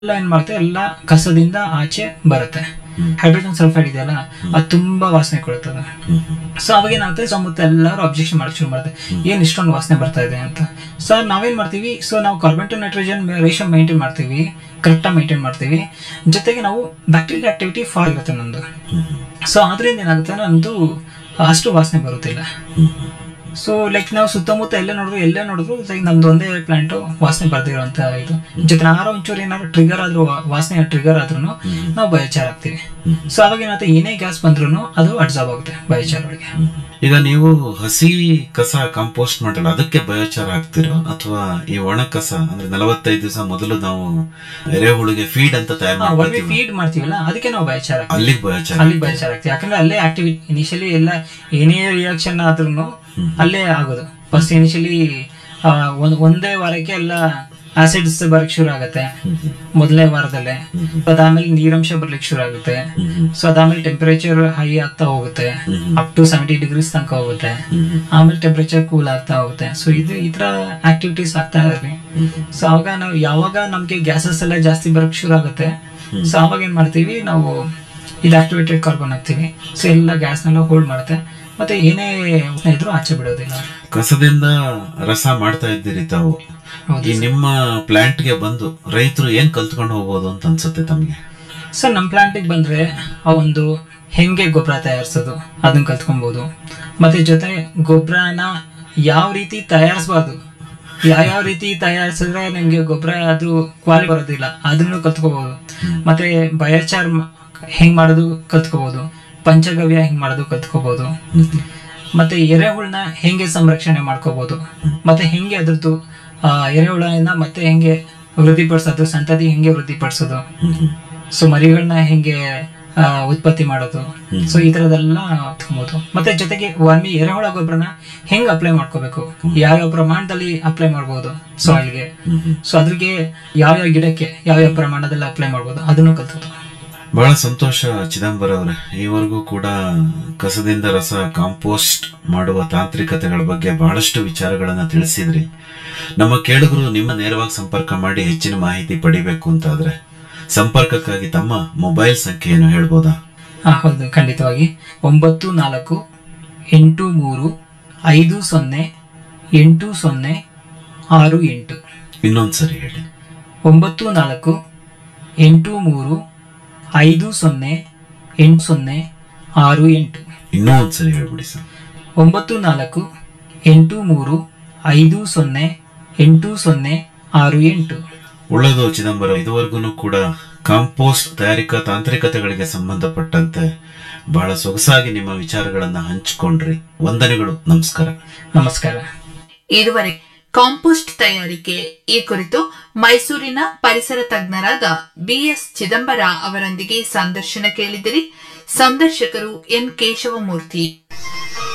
ಎಲ್ಲ ಏನ್ ಮಾಡುತ್ತೆ ಎಲ್ಲ ಕಸದಿಂದ ಆಚೆ ಬರುತ್ತೆ ಹೈಡ್ರೋಜನ್ ಸಲ್ಫೈಡ್ ಇದೆಯಲ್ಲ ಅದು ತುಂಬಾ ವಾಸನೆ ಕೊಡುತ್ತದೆ ಸೊ ಅವಾಗ ಏನಾಗುತ್ತೆ ಸುತ್ತಮುತ್ತ ಎಲ್ಲರೂ ಅಬ್ಜೆಕ್ಷನ್ ಮಾಡಕ್ ಶುರು ಮಾಡುತ್ತೆ ಏನ್ ಇಷ್ಟೊಂದು ವಾಸನೆ ಬರ್ತಾ ಇದೆ ಅಂತ ಸೊ ನಾವೇನ್ ಮಾಡ್ತೀವಿ ಸೊ ನಾವು carbon to nitrogen ratio maintain ಮಾಡ್ತೀವಿ ಕರೆಕ್ಟಾಗಿ ಮೇಂಟೈನ್ ಮಾಡ್ತೀವಿ ಜೊತೆಗೆ ನಾವು ಬ್ಯಾಕ್ಟೀರಿಯಲ್ ಆಕ್ಟಿವಿಟಿ ಫಾರ್ ಇರುತ್ತೆ ನಮ್ದು ಸೊ ಅದರಿಂದ ಏನಾಗುತ್ತೆ ನಮ್ದು ಅಷ್ಟು ವಾಸನೆ ಬರುತ್ತಿಲ್ಲ ಸೊ ಲೈಕ್ ನಾವು ಸುತ್ತಮುತ್ತ ಎಲ್ಲ ನೋಡಿದ್ರು ಎಲ್ಲೇ ನೋಡಿದ್ರು ಲೈಕ್ ನಮ್ದು ಒಂದೇ ಪ್ಲಾಂಟ್ ವಾಸನೆ ಬರ್ದಿರೋಂತ ಇದು ಜೊತೆ ನಾರೋ ಒಂಚೂರು ಏನಾದ್ರು ಟ್ರಿಗರ್ ಆದ್ರೂ ವಾಸನೆ ಟ್ರಿಗರ್ ಆದ್ರೂ ನಾವು ಬಯೋಚಾರ್ ಆಗ್ತೀವಿ ಸೊ ಅವಾಗ ಏನಾಗುತ್ತೆ ಏನೇ ಗ್ಯಾಸ್ ಬಂದ್ರೂ ಅದು ಅಡ್ಸಾರ್ಬ್ ಆಗುತ್ತೆ ಬಯೋಚಾರ್ ಒಳಗೆ ಈಗ ನೀವು ಹಸಿ ಕಸ ಕಾಂಪೋಸ್ಟ್ ಮಾಡಲ್ಲ ಅದಕ್ಕೆ ಬಯೋಚಾರ ಹಾಕ್ತಿರೋ ಅಥವಾ ಈ ಒಣ ಕಸ ಅಂದ್ರೆ ನಲವತ್ತೈದು ದಿವಸ ಮೊದಲು ನಾವು ಎರೆಹುಳುಗೆ ಫೀಡ್ ಅಂತ ತಯಾರು ಒಮ್ಮೆ ಮಾಡ್ತೀವಿ ಫೀಡ್ ಮಾಡ್ತೀವಲ್ಲ ಅದಕ್ಕೆ ನಾವು ಬಯೋಚಾರ್ ಆಗ್ತೀವಿ ಅಲ್ಲಿಗೆ ಬಯೋಚಾರ ಅಲ್ಲಿ ಬಯೋಚಾರ್ ಆಗ್ತೀವಿ ಯಾಕಂದ್ರೆ ಅಲ್ಲೇ ಆಕ್ಟಿವಿಟಿ ಇನಿಷಿಯಲಿ ಎಲ್ಲ ಏನೇ ರಿಯಾಕ್ಷನ್ ಆದ್ರೂ ಅಲ್ಲೇ ಆಗೋದು ಫಸ್ಟ್ ಇನಿಷಿಯಲಿ ಒಂದೇ ವಾರಕ್ಕೆ ಎಲ್ಲ ಆಸಿಡ್ಸ್ ಬರಕ್ ಶುರು ಆಗುತ್ತೆ ಮೊದಲನೇ ವಾರದಲ್ಲೇ ಅದಾದ್ಮೇಲೆ ನೀರಂಶ ಬರ್ಲಿಕ್ಕೆ ಶುರು ಆಗುತ್ತೆ ಸೊ ಅದಾದ್ಮೇಲೆ ಟೆಂಪರೇಚರ್ ಹೈ ಆಗ್ತಾ ಹೋಗುತ್ತೆ ಅಪ್ ಟು ಸೆವೆಂಟಿ ಡಿಗ್ರೀಸ್ ತನಕ ಹೋಗುತ್ತೆ ಆಮೇಲೆ ಟೆಂಪರೇಚರ್ ಕೂಲ್ ಆಗ್ತಾ ಹೋಗುತ್ತೆ ಸೊ ಇದು ಈ ತರ ಆಕ್ಟಿವಿಟೀಸ್ ಆಗ್ತಾ ಇರಲಿ ಸೊ ಅವಾಗ ನಾವು ಯಾವಾಗ ನಮ್ಗೆ ಗ್ಯಾಸಸ್ ಎಲ್ಲ ಜಾಸ್ತಿ ಬರಕ್ ಶುರು ಆಗುತ್ತೆ ಸೊ ಅವಾಗ ಏನ್ ಮಾಡ್ತೀವಿ ನಾವು ಇದು ಆಕ್ಟಿವೇಟೆಡ್ ಕಾರ್ಬನ್ ಹಾಕ್ತೀವಿ ಸೊ ಎಲ್ಲ ಗ್ಯಾಸ್ನೆಲ್ಲ ಹೋಲ್ಡ್ ಮಾಡುತ್ತೆ ಮತ್ತೆ ಏನೇ ಉಷ್ಣ ಇದ್ರೂ ಆಚೆ ಬಿಡೋದಿಲ್ಲ ಕಸದಿಂದ ರಸ ಮಾಡ್ತಾ ಇದ್ದೀರಿ ತಾವು ಹೌದು ಈ ನಿಮ್ಮ ಪ್ಲಾಂಟ್ ಗೆ ಬಂದು ರೈತರು ಏನ್ ಕಲ್ತ್ಕೊಂಡು ಹೋಗ್ಬೋದು ಅಂತ ಅನ್ಸುತ್ತೆ ತಮ್ಗೆ ಸರ್ ನಮ್ಮ ಪ್ಲಾಂಟಿಗೆ ಬಂದ್ರೆ ಆ ಒಂದು ಹೆಂಗೆ ಗೊಬ್ಬರ ತಯಾರಿಸೋದು ಅದನ್ನ ಕಲ್ತ್ಕೊಬಹುದು ಮತ್ತೆ ಜೊತೆ ಗೊಬ್ಬರನ ಯಾವ ರೀತಿ ತಯಾರಿಸಬಾರ್ದು ಯಾವ್ಯಾವ ರೀತಿ ತಯಾರಿಸಿದ್ರೆ ನಿಮ್ಗೆ ಗೊಬ್ಬರ ಅದು ಕ್ವಾಲಿಟಿ ಬರೋದಿಲ್ಲ ಅದನ್ನು ಕಲ್ತ್ಕೋಬಹುದು ಮತ್ತೆ ಬಯೋಚಾರ್ ಮ- ಹೆಂಗ್ ಮಾಡೋದು ಕಲ್ತ್ಕೋಬಹುದು ಪಂಚಗವ್ಯ ಹೆಂಗ್ ಮಾಡೋದು ಕಲ್ತ್ಕೋಬಹುದು ಮತ್ತೆ ಎರೆಹುಳನ ಹೆಂಗೆ ಸಂರಕ್ಷಣೆ ಮಾಡ್ಕೋಬಹುದು ಮತ್ತೆ ಹೆಂಗೆ ಅದ್ರದ್ದು ಆ, ಎರೆಹುಳನ ಮತ್ತೆ ಹೆಂಗೆ ವೃದ್ಧಿಪಡಿಸೋದು ಸಂತತಿ ಹೆಂಗೆ ವೃದ್ಧಿಪಡಿಸೋದು ಸೊ ಮರಿಗಳನ್ನ ಹೆಂಗೆ ಆ, ಉತ್ಪತ್ತಿ ಮಾಡೋದು ಸೊ ಈ ತರದೆಲ್ಲ ತಗೊಬೋದು ಮತ್ತೆ ಜೊತೆಗೆ ಒಮ್ಮೆ ಎರೆಹುಳ ಗೊಬ್ಬರನ ಹೆಂಗ್ ಅಪ್ಲೈ ಮಾಡ್ಕೋಬೇಕು ಯಾವ್ಯಾವ ಪ್ರಮಾಣದಲ್ಲಿ ಅಪ್ಲೈ ಮಾಡ್ಬೋದು ಸಾಯಿಲ್ಗೆ ಸೊ ಅದ್ರಿಗೆ ಯಾವ್ಯಾವ ಗಿಡಕ್ಕೆ ಯಾವ್ಯಾವ ಪ್ರಮಾಣದಲ್ಲಿ ಅಪ್ಲೈ ಮಾಡ್ಬೋದು ಅದನ್ನು ಕಲ್ತ್ಬೋದು ಬಹಳ ಸಂತೋಷ ಚಿದಂಬರ ಅವರೇ ಈವರೆಗೂ ಕೂಡ ಕಸದಿಂದ ರಸ ಕಾಂಪೋಸ್ಟ್ ಮಾಡುವ ತಾಂತ್ರಿಕತೆಗಳ ಬಗ್ಗೆ ಬಹಳಷ್ಟು ವಿಚಾರಗಳನ್ನ ತಿಳಿಸಿದ್ರಿ ನಮ್ಮ ಕೇಳುಗರು ನಿಮ್ಮ ನೇರವಾಗಿ ಸಂಪರ್ಕ ಮಾಡಿ ಹೆಚ್ಚಿನ ಮಾಹಿತಿ ಪಡಿಬೇಕು ಅಂತಾದ್ರೆ ಸಂಪರ್ಕಕ್ಕಾಗಿ ತಮ್ಮ ಮೊಬೈಲ್ ಸಂಖ್ಯೆಯನ್ನು ಹೇಳ್ಬೋದಾ ಹಾ ಹೌದು ಖಂಡಿತವಾಗಿ ಒಂಬತ್ತು ನಾಲ್ಕು ಎಂಟು ಮೂರು ಐದು ಸೊನ್ನೆ ಎಂಟು ಸೊನ್ನೆ ಆರು ಎಂಟು ಇನ್ನೊಂದ್ಸರಿ ಹೇಳಿ ಒಂಬತ್ತು ನಾಲ್ಕು ಎಂಟು ಮೂರು ಐದು ಸೊನ್ನೆ ಎಂಟು ಸೊನ್ನೆ ಆರು ಎಂಟು ಇನ್ನೂ ಒಂದ್ಸರಿ ಹೇಳ್ಬಿಡಿ ಸರ್ ಒಂಬತ್ತು ನಾಲ್ಕು ಎಂಟು ಮೂರು ಐದು ಸೊನ್ನೆ ಎಂಟು ಸೊನ್ನೆ ಆರು ಎಂಟು ಒಳ್ಳೆಯದು ಚಿದಂಬರ ಇದುವರೆಗೂ ಕೂಡ ಕಾಂಪೋಸ್ಟ್ ತಯಾರಿಕಾ ತಾಂತ್ರಿಕತೆಗಳಿಗೆ ಸಂಬಂಧಪಟ್ಟಂತೆ ಬಹಳ ಸೊಗಸಾಗಿ ನಿಮ್ಮ ವಿಚಾರಗಳನ್ನ ಹಂಚಿಕೊಂಡ್ರಿ ವಂದನೆಗಳು ನಮಸ್ಕಾರ ನಮಸ್ಕಾರ ಇದುವರೆಗೆ ಕಾಂಪೋಸ್ಟ್ ತಯಾರಿಕೆ ಈ ಕುರಿತು ಮೈಸೂರಿನ ಪರಿಸರ ತಜ್ಞರಾದ ಬಿಎಸ್ ಚಿದಂಬರ ಅವರೊಂದಿಗೆ ಸಂದರ್ಶನ ಕೇಳಿದಿರಿ ಸಂದರ್ಶಕರು ಎನ್ ಕೇಶವಮೂರ್ತಿ